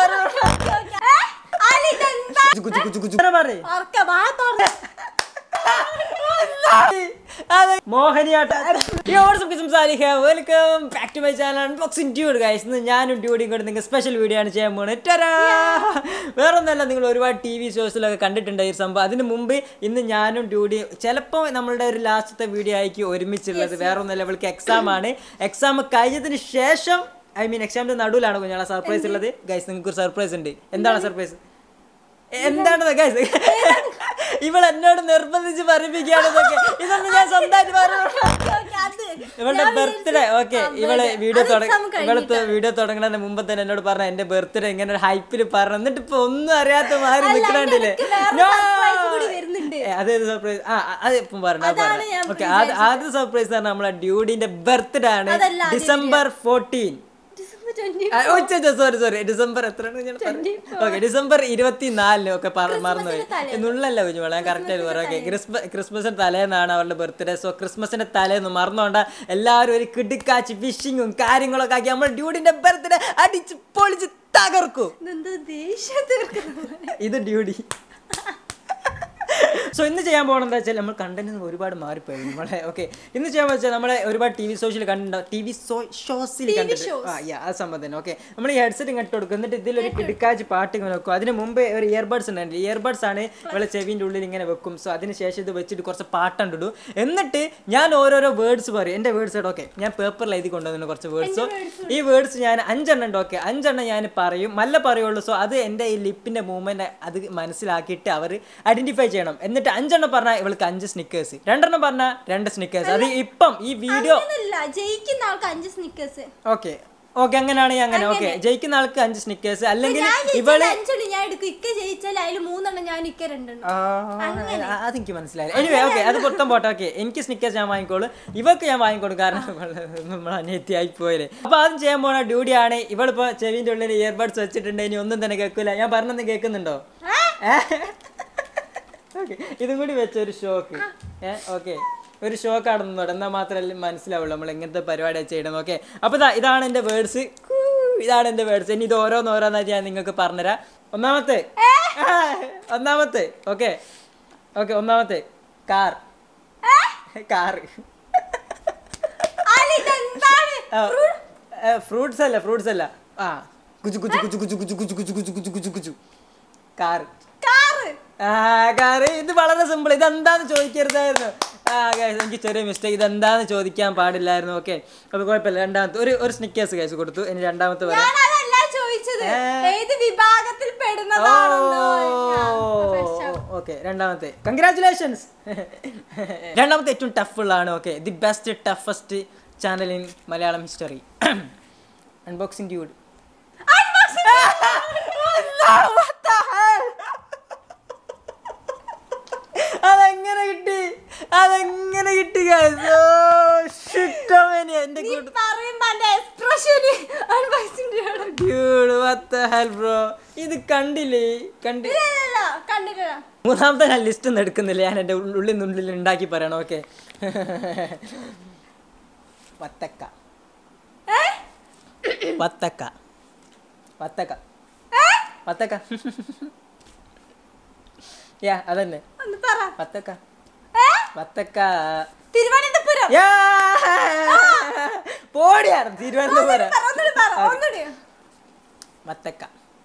കുച്ചു കുച്ചു കുച്ചു കുച്ചു പറയ് അതെ Mohiniyattam welcome back to my channel unboxing dude guys ഇന്ന് ഞാനും ഡ്യൂഡിയും കൂടെ നിങ്ങൾക്ക് സ്പെഷ്യൽ വീഡിയോ ആണ് ചെയ്യാൻ പോകുന്നത് ടരാ വേറെ ഒന്നല്ല നിങ്ങൾ ഒരുപാട് ടി വി ഷോസിലൊക്കെ കണ്ടിട്ടുണ്ട് ഈ സംഭവം അതിന് മുമ്പ് ഇന്ന് ഞാനും ഡ്യൂഡിയും ചിലപ്പോൾ നമ്മളുടെ ഒരു ലാസ്റ്റത്തെ വീഡിയോ ആയിരിക്കും ഒരുമിച്ചുള്ളത് വേറെ ഒന്നല്ല ഇവൾക്ക് എക്സാം ആണ് എക്സാം കഴിഞ്ഞതിന് ശേഷം ഐ മീൻ എക്സാമിന്റെ നടുവിലാണ് കുഞ്ഞാളെ സർപ്രൈസ് ഉള്ളത് ഗൈസ് നിങ്ങൾക്ക് ഒരു സർപ്രൈസ് ഉണ്ട് എന്താണ് സർപ്രൈസ് എന്താണ് ഗൈസ് ഇവൾ എന്നോട് നിർബന്ധിച്ച് പറയിപ്പിക്കുകയാണെന്നൊക്കെ ഇതൊന്നും ഞാൻ സ്വന്തമായിട്ട് പറഞ്ഞു ഇവളുടെ ബർത്ത്ഡേ ഓക്കെ ഇവള് വീഡിയോ ഇവളത്തെ വീഡിയോ തുടങ്ങുന്നതിന് മുമ്പ് തന്നെ എന്നോട് പറഞ്ഞ എന്റെ ബർത്ത്ഡേ ഇങ്ങനെ ഒരു ഹൈപ്പിൽ പറഞ്ഞു എന്നിട്ട് ഇപ്പൊ ഒന്നും അറിയാത്ത മാറി നിൽക്കണ്ടില്ലേ അതേത് സർപ്രൈസ് ആ ആ, അത് ഇപ്പം പറഞ്ഞു ഓക്കെ ആദ്യ സർപ്രൈസ് പറഞ്ഞാൽ നമ്മളെ ഡ്യൂഡിന്റെ ബർത്ത്ഡേ ആണ് December fourteen sorry sorry December എത്രയാണ് ഓക്കെ ഡിസംബർ ഇരുപത്തിനാലിന് ഒക്കെ പറ- മറന്നുപോയി നുള്ളല്ല കുഞ്ഞുമോളെ ഞാൻ കറക്റ്റ് ആയിട്ട് പറയാം ഓക്കെ ക്രിസ്മസ് ക്രിസ്മസിന്റെ തലേന്നാണ് അവളുടെ ബർത്ത്ഡേ സോ ക്രിസ്മസിന്റെ തലേന്ന് മറന്നുകൊണ്ട എല്ലാവരും ഒരു കിടുക്കാച്ച് ഫിഷിങ്ങും കാര്യങ്ങളൊക്കെ ആക്കി നമ്മൾ ഡ്യൂഡിന്റെ ബർത്ത്ഡേ അടിച്ച് പൊളിച്ച് തകർക്കും ഇത് ഡ്യൂഡി സോ ഇന്ന് ചെയ്യാൻ പോകണം എന്താ വെച്ചാൽ നമ്മൾ കണ്ടന്റ് ഒരുപാട് മാറിപ്പോയി നമ്മളെ ഓക്കെ ഇന്ന് ചെയ്യാൻ വെച്ചാൽ നമ്മളെ ഒരുപാട് ടി വി ഷോസിൽ കണ്ടിട്ടുണ്ടാവും ടി വി ഷോസിൽ കണ്ടിട്ട് ആ യാ ആ സംഭവം തന്നെ ഓക്കെ നമ്മൾ ഈ ഹെഡ്സെറ്റ് ഇങ്ങോട്ട് കൊടുക്കും എന്നിട്ട് ഇതിലൊരു കിടക്കാച്ച് പാട്ട് ഇങ്ങനെ വെക്കും അതിന് മുമ്പ് ഒരു ഇയർബഡ്സ് ഉണ്ടായിരുന്നു ഇയർബഡ്സ് ആണ് ഇവളെ ചെവിൻ്റെ ഉള്ളിൽ ഇങ്ങനെ വെക്കും സോ അതിന് ശേഷം ഇത് വെച്ചിട്ട് കുറച്ച് പാട്ടുണ്ടിടും എന്നിട്ട് ഞാൻ ഓരോരോ വേർഡ്സ് പറയും എൻ്റെ വേർഡ്സ് ഓക്കെ ഞാൻ പേപ്പറിൽ എഴുതി കൊണ്ടുവന്നു കുറച്ച് വേർഡ്സ് ഈ വേർഡ്സ് ഞാൻ അഞ്ചെണ്ണം ഉണ്ട് ഓക്കെ അഞ്ചെണ്ണം ഞാൻ പറയും മല്ല പറയുള്ളൂ സോ അത് എൻ്റെ ഈ ലിപ്പിൻ്റെ മൂവ്മെൻറ്റ് അത് മനസ്സിലാക്കിയിട്ട് അവർ ഐഡന്റിഫൈ ചെയ്യണം എന്നിട്ട് അഞ്ചെണ്ണം പറഞ്ഞാൽ ഇവൾക്ക് അഞ്ച് സ്നിക്കേഴ്സ് രണ്ടെണ്ണം പറഞ്ഞാൽ രണ്ട് സ്നിക്കേഴ്സ് അത് ഇപ്പം ഈ വീഡിയോ ജയിക്കുന്ന ആൾക്ക് അഞ്ച് സ്നിക്കേഴ്സ് ഓക്കെ ഓക്കെ അങ്ങനെയാണെങ്കിൽ അങ്ങനെ ഓക്കെ ജയിക്കുന്ന ആൾക്ക് അഞ്ച് സ്നിക്കേഴ്സ് അല്ലെങ്കിൽ ഞാൻ ജയിച്ചാൽ ഇവള് അഞ്ചെണ്ണം ഞാൻ എടുക്കും ഇക്ക ജയിച്ചാൽ അതിൽ മൂന്നെണ്ണം ഞാൻ ഇക്ക രണ്ടെണ്ണം ആ, അതെനിക്ക് മനസ്സിലായി എനിവേ ഓക്കെ അത് പുറത്തും പോട്ടെ ഓക്കെ എനിക്ക് സ്നിക്കേഴ്സ് ഞാൻ വാങ്ങിക്കോളൂ ഇവർക്ക് ഞാൻ വാങ്ങിക്കോളും കാരണം നമ്മൾ അനിയത്തിയായി പോയില്ലേ അപ്പൊ ആദ്യം ചെയ്യാൻ പോണ ഡ്യൂട്ടി ആണ് ഇവളിപ്പോ ചെവിന്റെ ഉള്ളിൽ ഇയർബഡ്സ് വെച്ചിട്ടുണ്ട് ഇനി ഒന്നും തന്നെ കേൾക്കൂല ഞാൻ പറഞ്ഞൊന്നും കേൾക്കുന്നുണ്ടോ ഓക്കെ ഇതും കൂടി വെച്ച ഒരു ഷോക്ക് ഏ ഓക്കെ ഒരു ഷോക്ക് ആണെന്നോട് എന്നാൽ മാത്രമല്ല മനസ്സിലാവുള്ളൂ നമ്മൾ എങ്ങനത്തെ പരിപാടി ചെയ്യണം ഓക്കെ അപ്പോൾ ഇതാ ഇതാണ് എൻ്റെ വേർഡ്സ് ഇതാണ് എൻ്റെ വേർഡ്സ് ഇനി ഇത് ഓരോന്ന് ഓരോന്നായിട്ട് ഞാൻ നിങ്ങൾക്ക് പറഞ്ഞുതരാം ഒന്നാമത്തെ ആ, ഒന്നാമത്തെ ഓക്കെ ഓക്കെ ഒന്നാമത്തെ കാർ കാർ ഫ്രൂട്ട്സ് അല്ല ഫ്രൂട്ട്സ് അല്ല ആ കുച്ചു കുച്ചു കുച്ചു കുച്ചു കുച്ചു കുച്ചു കുച്ചു കുച്ചു കുച്ചു കുച്ചു കുച്ചു കാർ കാറ് ആ കാറ് ഇത് വളരെ സിമ്പിൾ ഇതെന്താന്ന് ചോദിക്കരുതായിരുന്നു ആ guys, എനിക്ക് ചെറിയ മിസ്റ്റേക്ക് ഇതെന്താന്ന് ചോദിക്കാൻ പാടില്ലായിരുന്നു ഓക്കെ അത് കുഴപ്പമില്ല രണ്ടാമത്തെ ഒരു ഒരു സ്നിക്കേഴ്സ് കേസ് കൊടുത്തു ഇനി രണ്ടാമത്തെ പറയാം ഞാൻ അതല്ല ചോദിച്ചത് ഏത് വിഭാഗത്തിൽ പെടുന്നതാണെന്നോ ഓക്കെ രണ്ടാമത്തെ കൺഗ്രാറ്റുലേഷൻസ് രണ്ടാമത്തെ ഏറ്റവും ടഫ് ഉള്ളതാണ് okay the best toughest channel in Malayalam history unboxing dude അതെങ്ങനെ കിട്ടി അതെങ്ങനെ കിട്ടി guys? ഓ, shit, അവന് എന്റെ നീ കൂട്ട് പറയുമ്പോ എന്റെ expression Dude, what the hell, bro? ഇത് കണ്ടില്ലേ കണ്ടി കണ്ടിട്ടില്ല മൂന്നാമത്തെ ഞാൻ ലിസ്റ്റ് ഒന്നും എടുക്കുന്നില്ല ഞാൻ എൻ്റെ ഉള്ളിൽ നിന്നുള്ളിൽ ഉണ്ടാക്കി പറയണം ഓക്കെ വത്തക്ക ഏ? വത്തക്ക വത്തക്ക ഏ? വത്തക്ക യാ അതന്നെ ഒന്ന് പറ വത്തക്ക ഏ? വത്തക്ക തിരുവനന്തപുരം യാ പോടിയാണ് തിരുവനന്തപുരം പറ, ഒന്നുകൂടി പറ ഒന്നുകൂടി വത്തക്ക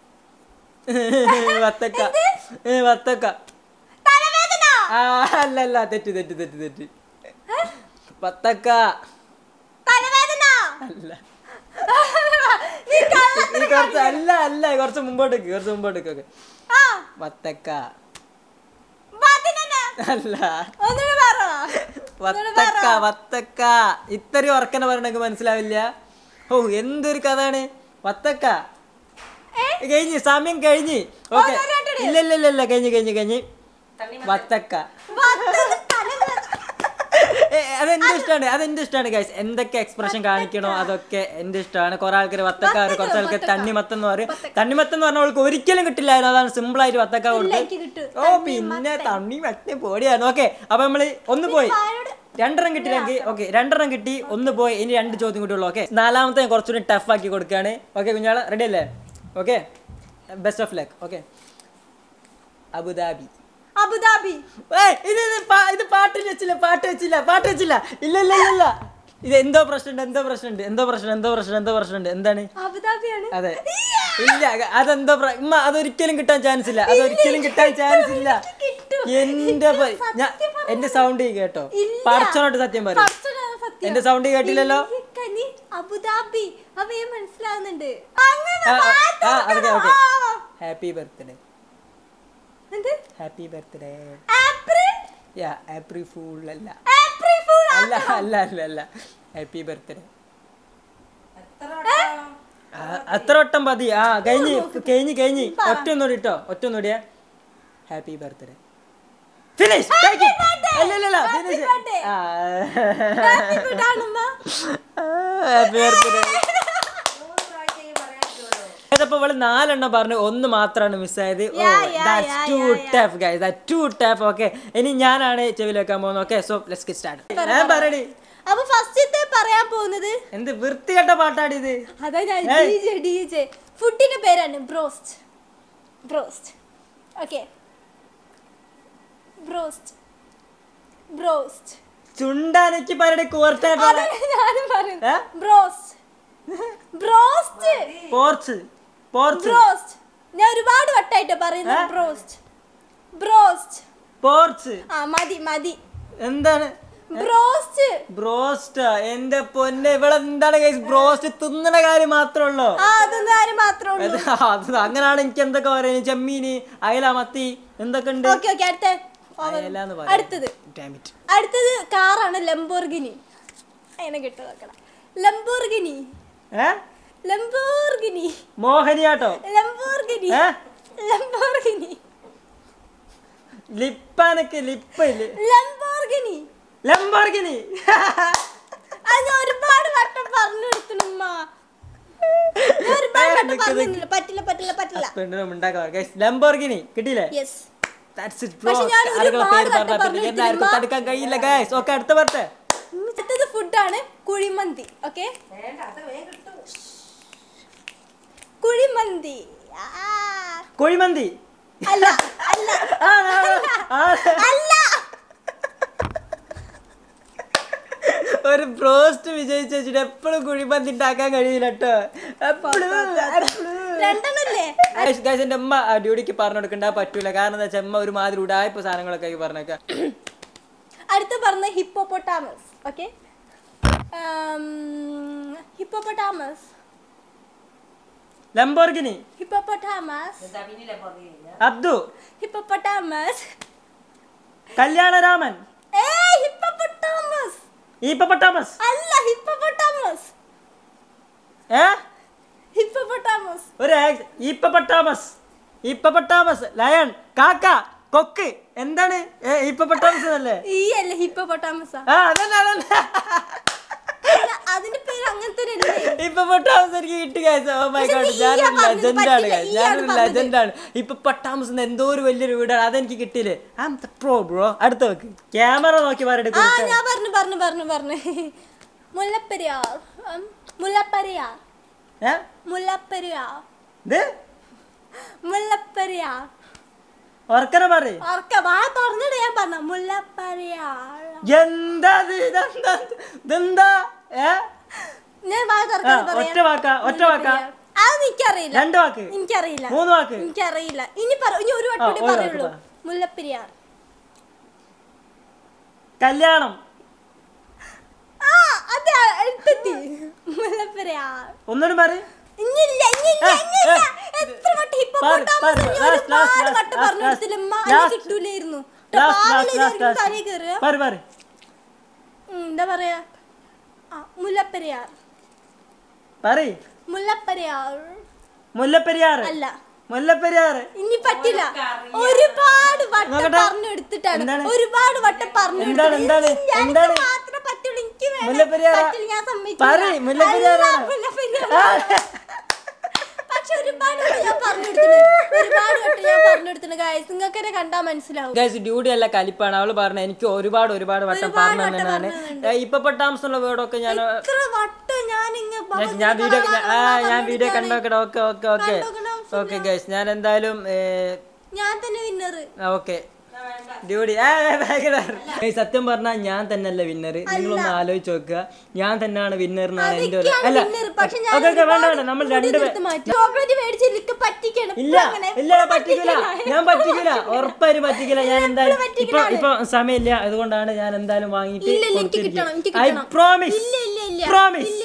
വത്തക്ക ഏ, വത്തക്ക തലവേദന ആ അല്ല അല്ല തെറ്റ് തെറ്റ് തെറ്റ് തെറ്റ് വത്തക്ക തലവേദന അല്ല നീ കള്ള ഈ കുറച്ച് അല്ല അല്ല കുറച്ച് മുമ്പോട്ടേക്ക് കുറച്ച് മുമ്പോട്ടേക്ക് ഓക്കെ ആ വത്തക്ക വതിനന അല്ല ഒന്നുകൂടി പറ വത്തക്ക വത്തക്ക ഇത്രയും ഉറക്കനെ പറയണെങ്കിൽ മനസ്സിലാവില്ല ഓ എന്തൊരു കഥയാണ് വത്തക്ക കഴിഞ്ഞ് സമയം കഴിഞ്ഞ് ഓക്കെ ഇല്ല ഇല്ല ഇല്ല ഇല്ല കഴിഞ്ഞ് കഴിഞ്ഞ് കഴിഞ്ഞ് വത്തക്ക വത്തന തലവേദന ഏ, അതെന്റെ ഇഷ്ടമാണ് അതെന്റെ ഇഷ്ടമാണ് ഗൈസ് എന്തൊക്കെ എക്സ്പ്രഷൻ കാണിക്കണോ അതൊക്കെ എന്റെ ഇഷ്ടമാണ് കുറെ ആൾക്കാർ വത്തക്ക പറയും കുറച്ച് ആൾക്കാർ തണ്ണിമത്തം എന്ന് പറയും തണ്ണിമത്തം എന്ന് പറഞ്ഞാൽ അവൾക്ക് ഒരിക്കലും കിട്ടില്ലായിരുന്നു അതാണ് സിമ്പിൾ ആയിട്ട് വത്തക്ക കൊടുത്ത് എനിക്ക് കിട്ടും ഓ പിന്നെ തണ്ണി മത്തേ പോടിയാണ് ഓക്കെ അപ്പൊ നമ്മള് ഒന്ന് പോയി ആരോട് രണ്ടെണ്ണം കിട്ടിയില്ലെങ്കിൽ ഓക്കെ രണ്ടെണ്ണം കിട്ടി ഒന്ന് പോയി ഇനി രണ്ട് ചോദ്യം കൂടി ഉള്ളു ഓക്കെ നാലാമത്തെ ഞാൻ കുറച്ചുകൂടി ടഫ് ആക്കി കൊടുക്കുകയാണ് ഓക്കെ കുഞ്ഞാളെ റെഡി അല്ലേ okay best of luck okay Abu Dhabi Abu Dhabi ഏയ്, ഇത് ഇത് പാ- ഇത് പാട്ട് വെച്ചില്ല പാട്ട് വെച്ചില്ല പാട്ട് വെച്ചില്ല ഇല്ല ഇല്ല ഇല്ല ഇല്ല ഇത് എന്തോ പ്രശ്നമുണ്ട് എന്തോ പ്രശ്നമുണ്ട് എന്തോ പ്രശ്നം എന്തോ പ്രശ്നം എന്തോ പ്രശ്നമുണ്ട് എന്താണ് അബുദാബിയാണ് അതെ ഇല്ല അതെന്തോ പ്ര- ഉമ്മ അതൊരിക്കലും കിട്ടാൻ ചാൻസ് ഇല്ല അതൊരിക്കലും കിട്ടാൻ ചാൻസ് ഇല്ല കിട്ടും. എന്റെ പ- ഞാൻ എന്റെ സൗണ്ട് കേട്ടോ ഇല്ല. പടച്ചോനോട്ട് സത്യം പറയും പടച്ചോനാണ് സത്യം. എന്റെ സൗണ്ട് കേട്ടില്ലല്ലോ ഈ കനി അബുദാബി അവയെ മനസ്സിലാവുന്നുണ്ട് അങ്ങനെ ആ, ആ, മാറ്റി ആ, അതെ, വെക്കണം. ഓക്കേ. ആ. ഹാപ്പി ബർത്ത്ഡേ എന്ത് happy birthday April yeah April fool അല്ല ഏപ്രിൽ ഫൂൾ അല്ല അല്ല അല്ല അല്ല ഹാപ്പി ബർത്ത്ഡേ അത്ര വട്ടം മതി ആ കഴിഞ്ഞ് കഴിഞ്ഞ് കഴിഞ്ഞ് ഒറ്റ ഒന്നുകൂടി ഇട്ടോ ഒറ്റ ഒന്നുകൂടിയാ ഹാപ്പി ബർത്ത്ഡേ ഫിനിഷ് അല്ല അല്ല അല്ല ഫിനിഷ് birthday. ഹാപ്പി ബർത്ത്ഡേ അതപ്പോ ഇവള് നാലെണ്ണം പറഞ്ഞു ഒന്ന് മാത്രമാണ് മിസ്സായത് Yeah, yeah, yeah, too yeah, tough guys that too tough okay ഇനി ഞാനാണ് ചെവിയിൽ വെക്കാൻ പോകുന്നത് okay so let's get start ഞാൻ പറയടി അപ്പൊ ഫസ്റ്റത്തെ പറയാൻ പോകുന്നത് എന്ത് വൃത്തികെട്ട പാട്ടാടിത് അതാ ഞാൻ ഏയ്. ഡി ജെ ഡി ജെ ഫുഡിന്റെ പേരാണ് broast broast okay broast broast ചുണ്ടാനക്ക് പറയടി കോർട്ടായിട്ട് അതാണ് ഞാനും ഏ? പറയുന്നത് broast broast porch porch broast ഞാൻ ഒരുപാട് വട്ടായിട്ട് പറയുന്നത് ഏ? ബ്രോസ്റ്റ് ബ്രോസ്റ്റ് പോർച്ച് ആ മതി മതി എന്താണ് ബ്രോസ്റ്റ് ബ്രോസ്റ്റ് എന്റെ പൊന്നെ ഇവിടെ എന്താണ് ഗൈസ് ബ്രോസ്റ്റ് തിന്നണ കാര്യം മാത്രമേ ഉള്ളൂ ആ അതൊന്നും ആരും മാത്രമേ ഉള്ളൂ അത് അത് അങ്ങനാണ് എനിക്ക് എന്തൊക്കെ പറയുന്നത് ചെമ്മീന് അയല മത്തി എന്തൊക്കെ ഉണ്ട് ഓക്കെ ഓക്കെ അടുത്ത അയല എന്ന് പറയും. അടുത്തത് Damn it. അടുത്തത് കാറാണ് ലംബോർഗിനി അതിനെ കിട്ടും നോക്കണം ലംബോർഗിനി ഏ ലംബോർഗിനി മോഹനിയാട്ടോ ലംബോർഗിനി ഏ ലംബോർഗിനി ലിപ്പാനക്ക് ലിപ്പ് ലംബോർഗിനി ലംബോർഗിനി അത് ഞാൻ ഒരുപാട് വട്ടം പറഞ്ഞു കൊടുക്കണമ്മ ഞാൻ ഒരുപാട് വട്ടം പറഞ്ഞില്ല പറ്റില്ല പറ്റില്ല പറ്റില്ല പെണ്ണിനും ഉണ്ടാക്കാം ഗൈസ് ലംബോർഗിനി കിട്ടിയില്ലേ യെസ് That's it, bro. പക്ഷെ ഞാൻ ആളുകളെ ഒരുപാട് പേര് വട്ടം പറഞ്ഞാൽ പിന്നെ പറഞ്ഞു എന്നെ ആർക്കും തടുക്കാൻ കഴിയില്ല ഗൈസ് ഓക്കെ അടുത്ത പറട്ടെ അടുത്തത് ഫുഡാണ് കുഴിമന്തി ഓക്കെ കുഴിമന്തി ആ, കുഴിമന്തി അല്ല അല്ല ആ, ആ, ആ. അല്ല ഒരു ബ്രോസ്റ്റ് വിജയിച്ച് വെച്ചിട്ട് എപ്പോഴും കുഴിമന്തി ഉണ്ടാക്കാൻ കഴിയില്ല കേട്ടോ എപ്പോഴും രണ്ടെണ്ണല്ലേ എന്റെ അമ്മ ഡ്യൂട്ടിക്ക് പറഞ്ഞു കൊടുക്കണ്ട പറ്റൂല കാരണം എന്താ വെച്ചാൽ അമ്മ ഒരു മാതിരി ഉടായ്പ സാധനങ്ങളൊക്കെ ആയി പറഞ്ഞേക്കാം അടുത്ത് പറഞ്ഞ hippopotamus okay hippopotamus Lamborghini hippopotamus Abdu hippopotamus Kalyanaraman ഏ ഹിപ്പോപ്പൊട്ടാമസ് ഈപ്പപ്പട്ടാമസ് അല്ല ഹിപ്പോപ്പൊട്ടാമസ് ഏ ഹിപ്പോപ്പൊട്ടാമസ് ഒരു ഈപ്പപ്പട്ടാമസ് ഈപ്പപ്പട്ടാമസ് ലയൺ കാക്ക കൊക്ക് എന്താണ് ഏ ഈപ്പപ്പട്ടാമസ് അല്ലേ ഈ അല്ല ഹിപ്പോപ്പൊട്ടാമസ് ആ അതന്നെ അതന്നെ അതിന്റെ പേര് അങ്ങനെ തന്നെ അല്ലേ ഇപ്പൊ പൊട്ടാമസ് എനിക്ക് കിട്ടി guys. Oh my പക്ഷെ God. നീ ഞാനൊരു ആ പറഞ്ഞത് legend ആണ് പറ്റില്ല. guys. ഈ ആണ് ഞാനൊരു പറഞ്ഞത്. legend ആണ് ഇപ്പൊ പട്ടാമസ് എന്തോ ഒരു വലിയൊരു വീടാണ് അതെനിക്ക് കിട്ടിയില്ലേ I am the pro bro അടുത്ത വെക്ക് ക്യാമറ നോക്കി പറയട്ടെ ആ ഞാൻ പറഞ്ഞു പറഞ്ഞു പറഞ്ഞു പറഞ്ഞു മുല്ലപ്പെരിയാർ ഉം, മുല്ലപ്പെരിയാർ ഏ മുല്ലപ്പെരിയാർ ഇത് മുല്ലപ്പെരിയാർ ഓർക്കനെ പറയ് ഓർക്ക വാ തുറന്നിട്ട് ഞാൻ പറഞ്ഞ മുല്ലപ്പെരിയാർ എന്താ ഇത്? ഇതെന്താ ഇതെന്താ ഏ ഞാൻ വാ ആ, തുറക്കാൻ ഒറ്റ വാക്കാ ഒറ്റ വാക്കാ അത് എനിക്കറിയില്ല രണ്ട് വാക്ക് എനിക്കറിയില്ല മൂന്ന് വാക്ക് എനിക്കറിയില്ല ഇനി പറ ഇനി ഒരു വട്ടം ആ, കൂടി ഒരു വാക്ക് പറയുള്ളൂ പറ. മുല്ലപ്പെരിയാർ കല്യാണം ആ അത് അടുത്തെത്തി മുല്ലപ്പെരിയാർ ഒന്നുകൂടി പറയ് ഇഞ്ഞില്ല ഇഞ്ഞില്ല ഏ, ഇഞ്ഞില്ല ഏ, എത്ര വട്ടം ഇപ്പൊ പാര്, പാര്, last, last, ഒരുപാട് last, വട്ടം last, പറഞ്ഞു last, കൊടുത്തില്ല ഉമ്മ last. അതിന് കിട്ടൂലായിരുന്നു ലാസ്റ്റ് പാവലെ ലാസ്റ്റ് ലാസ്റ്റ് വിചാരിക്കും തലയിൽ കയറുക ലാസ്റ്റ് പറ പറ ഉം, എന്താ പറയാ ആ, മുല്ലപ്പെരിയാർ പറയ് മുല്ലപ്പെരിയാർ മുല്ലപ്പെരിയാറ് അല്ല മുല്ലപ്പെരിയാറ് ഇനി പറ്റില്ല ഒരുപാട് വട്ടം നോക്കട്ടെ. പറഞ്ഞു എടുത്തിട്ടാണ് എന്താണ്? ഒരുപാട് വട്ടം പറഞ്ഞു എന്താണ്, എന്താണ്, എന്താണ്? മാത്രം പറ്റുള്ളൂ എനിക്ക് വേണം. മുല്ലപ്പെരിയാറാ? പറ്റില്ല, ഞാൻ സമ്മതിക്കില്ല. പറയ്, മുല്ലപ്പെരിയാറാണ്. അല്ല, മുല്ലപ്പെരിയാർ. പക്ഷെ ഒരുപാട് വട്ടം ഞാൻ പറഞ്ഞു കൊടുത്തിട്ടുണ്ട് ഒരുപാട് വട്ടം ഞാൻ പറഞ്ഞു കൊടുത്തിട്ടുണ്ട് ഗായസ് നിങ്ങൾക്ക് എന്നെ കണ്ടാ മനസ്സിലാവും ഗൈസ് ഡ്യൂട്ടി അല്ല കലിപ്പാണ് അവള് പറഞ്ഞ എനിക്ക് ഒരുപാട് ഒരുപാട് വട്ടം ഒരുപാട് പറഞ്ഞു വട്ടം തന്നതാണ് പറഞ്ഞിട്ടുണ്ട്. ഇപ്പൊ പെട്ടാമസ് ഉള്ള വേർഡൊക്കെ ഞാൻ ഇത്ര വട്ടം ഞാൻ ഇങ്ങ ഞാൻ- ഞാൻ വീഡിയോ ആ ഞാൻ വീഡിയോ കണ്ടോക്കട്ടെ okay okay okay okay guys ഞാൻ എന്തായാലും ഞാൻ തന്നെ വിന്നർ ഓക്കെ ഡ്യൂടി ഏയ് സത്യം പറഞ്ഞാൽ ഞാൻ തന്നെയല്ല വിന്നർ നിങ്ങളൊന്ന് ആലോചിച്ച് നോക്കുക ഞാൻ തന്നെയാണ് വിന്നർ എന്നാണ് എൻ്റെ ഒരു അല്ല പക്ഷെ ഞാൻ ഓക്കെ ഓക്കെ വേണ്ട വേണ്ട നമ്മൾ രണ്ടുപേർ ചോക്ലേറ്റ് മേടിച്ച് എനിക്ക് പറ്റിക്കണം ഇല്ല ഇല്ല പറ്റിക്കില്ല ഞാൻ പറ്റിക്കില്ല ഉറപ്പായും പറ്റിക്കില്ല ഞാൻ എന്തായാലും ഇപ്പൊ ഇപ്പൊ സമയമില്ല അതുകൊണ്ടാണ് ഞാൻ എന്തായാലും വാങ്ങിയിട്ട് ഇല്ല, ഇല്ല, എനിക്ക് കിട്ടണം, എനിക്ക് ഐ കിട്ടണം. പ്രോമിസ് ഇല്ല, ഇല്ല, ഇല്ല. പ്രോമിസ്